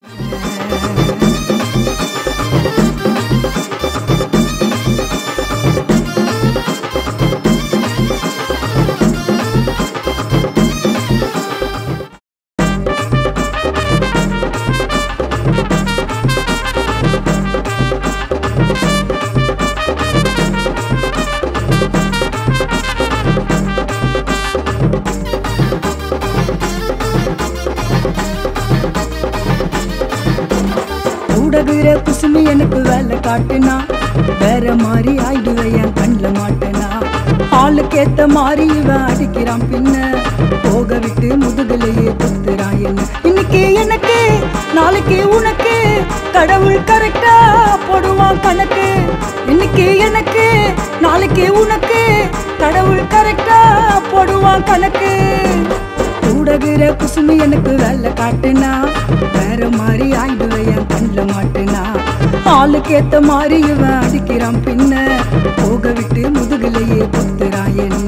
ஊடகுற குசுமி எனக்கு வேலை காட்டுனா வேற மாதிரி ஆயிடுவேன் என் கண்ணில் மாட்டேனா ஆளுக்கேத்த மாதிரி இவன் அடிக்கிறான் பின்ன போக விட்டு முதுகுலையே குத்துறான் என்ன இன்னைக்கு எனக்கு நாளைக்கு உனக்கு கடவுள் கரெக்டா போடுவான் கணக்கு இன்னைக்கு எனக்கு நாளைக்கு உனக்கு கடவுள் கரெக்டா போடுவான் கணக்கு ஊடகுற குசுமி எனக்கு வேலை காட்டுனா வேற மாதிரி ஆயிடுவேன் என் கண்ணில் மாட்டுனா ஆளுக்கேத்த மாதிரி இவன் அடிக்கிறான் பின்ன போக விட்டு முதுகுலையே குத்துறான் என்ன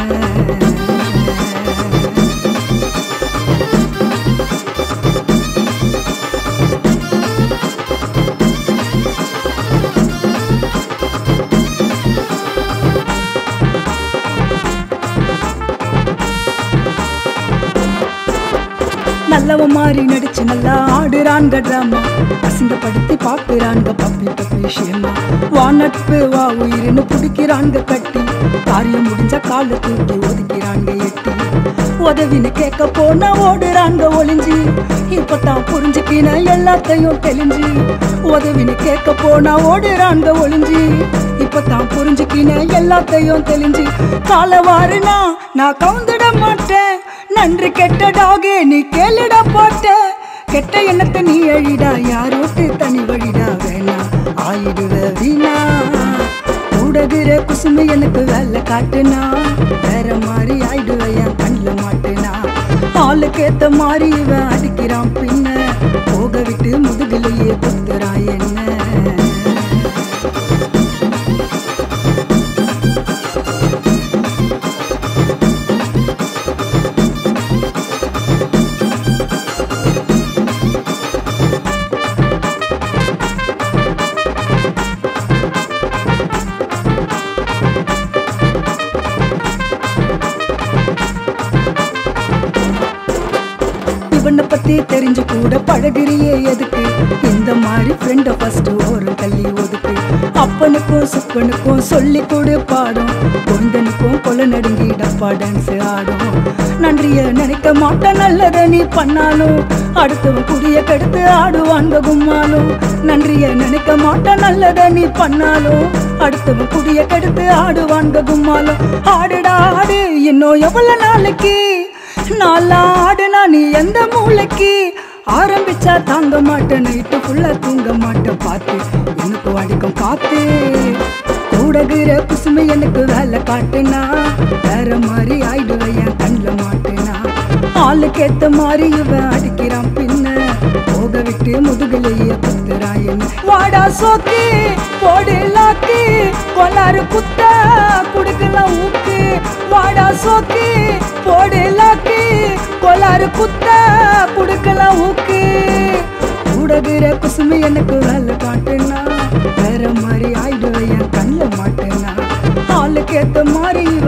நல்லவ மாதிரி நடிச்சு நல்லா ஆடுறான்க டிராமா அசிங்கப்படுத்தி பாக்குறான்க பப்பி பப்பி ஷேமா வா நட்பு வா உயிர்னு பிடிக்கிறான்க கட்டி காரியம் முடிஞ்ச கால தூக்கி ஒதுக்கிறான்க எட்டி உதவின்னு கேட்க போனா ஓடுறான்க ஒளிஞ்சு இப்பதான் புரிஞ்சுக்கின எல்லாத்தையும் தெளிஞ்சு உதவின்னு கேட்க போனா ஓடுறான்க ஒளிஞ்சு இப்பதான் புரிஞ்சுக்கின எல்லாத்தையும் தெளிஞ்சு கால வாருனா நான் கவுந்துட மாட்டேன் நன்றி கெட்ட டாகே நீ கேளுடா போட்ட கெட்ட எண்ணத்தை நீ அழிடா யாரோட்டு தனி வழிடா வேணா ஆயிடுவ வீணா ஊடகுற குசுமி எனக்கு வேலை காட்டுனா வேற மாதிரி ஆயிடுவ என் கண்ணில் மாட்டுனா ஆளுக்கு ஏத்த மாதிரி இவன் அடிக்கிறான் பின்ன போக விட்டு முதுகுலையே குத்துறான் என்ன இவனை பத்தி தெரிஞ்சு கூட பழகுறியே எதுக்கு இந்த மாதிரி ஃப்ரெண்ட ஃபர்ஸ்ட் ஒரு தள்ளி ஒதுக்கு அப்பனுக்கும் சுப்பனுக்கும் சொல்லி கொடு பாடும் குழந்தனுக்கும் கொலை நடுங்கி டப்பா டான்ஸ் ஆடும் நன்றிய நினைக்க மாட்டேன் நல்லத நீ பண்ணாலும் அடுத்தவன் குடிய கெடுத்து ஆடுவாங்க கும்மாலும் நன்றிய நினைக்க மாட்டேன் நல்லத நீ பண்ணாலும் அடுத்தவன் குடிய கெடுத்து ஆடுவாங்க கும்மாலும் ஆடுடா ஆடு இன்னும் எவ்வளவு நாளைக்கு நாளா ஆடுனா நீ எந்த மூளைக்கு ஆரம்பிச்சா தாங்க மாட்டேன் நைட்டு ஃபுல்லா தூங்க மாட்டேன் பார்த்து எனக்கு வடிக்கும் காத்து கூடகிற குசுமை எனக்கு வேலை காட்டுனா வேற மாதிரி ஆயிடுவேன் என் கண்ணில் மாட்டேனா ஆளுக்கு ஏத்த மாதிரி இவன் அடிக்கிறான் பின்ன போக விட்டு முதுகுலையே குத்துறான் என்ன வாடா சோக்கு போடு லாக்கு கொலாறு குத்த குடுக்கலாம் ஊக்கு வாடா சோக்கு போடு லாக்கு கொலாறு குத்த குடுக்கலாம் ஊக்கு கூடகிற குசுமை எனக்கு வேலை காட்டுனா வேற மாதிரி ஆயிடுவேன் என் கண்ணில் மாட்டேனா ஆளுக்கு ஏத்த மாதிரி இவன்